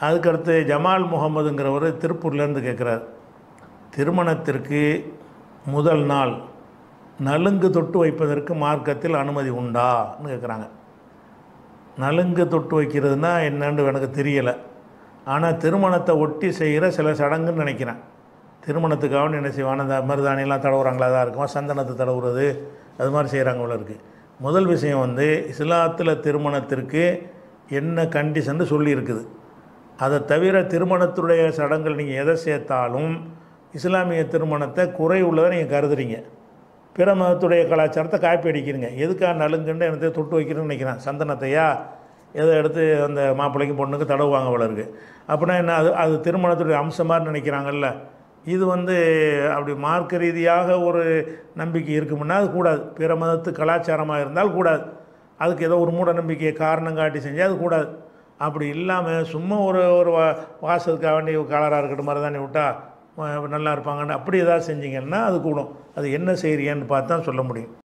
அதுக்கடுத்து ஜமால் முகமதுங்கிறவர் திருப்பூர்லேருந்து கேட்குறாரு திருமணத்திற்கு முதல் நாள் நலுங்கு தொட்டு வைப்பதற்கு மார்க்கத்தில் அனுமதி உண்டான்னு கேட்குறாங்க நலுங்கு தொட்டு வைக்கிறதுனா என்னன்னு எனக்கு தெரியலை ஆனால் திருமணத்தை ஒட்டி செய்கிற சில சடங்குன்னு நினைக்கிறேன் திருமணத்துக்காக என்ன செய்வாங்க அந்த மருதாணியெல்லாம் தடவுறாங்களா தான் இருக்கும் சந்தனத்தை தடவுறது அது மாதிரி செய்கிறாங்க போல இருக்குது முதல் விஷயம் வந்து இஸ்லாத்தில் திருமணத்திற்கு என்ன கண்டிஷன்னு சொல்லியிருக்குது அதை தவிர திருமணத்துடைய சடங்குகள் நீங்கள் எதை சேர்த்தாலும் இஸ்லாமிய திருமணத்தை குறை உள்ளதை நீங்கள் கருதுறீங்க பிற மதத்துடைய கலாச்சாரத்தை காப்பி அடிக்கிறீங்க எதுக்காக நலுங்குன்னு எனக்கு தொட்டு வைக்கிறேன்னு நினைக்கிறேன் சந்தனத்தையா எதை எடுத்து அந்த மாப்பிள்ளைக்கு பொண்ணுக்கு தடவுவாங்க போல இருக்கு அப்படின்னா என்ன அது அது திருமணத்துடைய அம்சம் மாதிரி நினைக்கிறாங்கல்ல இது வந்து அப்படி மார்க்க ரீதியாக ஒரு நம்பிக்கை இருக்குமுன்னா அது கூடாது பிற மதத்து கலாச்சாரமாக இருந்தால் கூடாது அதுக்கு ஏதோ ஒரு மூட நம்பிக்கையை காரணம் காட்டி செஞ்சால் அது கூடாது அப்படி இல்லாமல் சும்மா ஒரு ஒரு வா வாசலுக்காக வேண்டி கலராக இருக்கட்டும் மாதிரி தானே விட்டா அஹ் நல்லா இருப்பாங்கன்னு அப்படி ஏதாவது செஞ்சீங்கன்னா அது கூடும் அது என்ன செய்கிறீங்கன்னு பார்த்து தான் சொல்ல முடியும்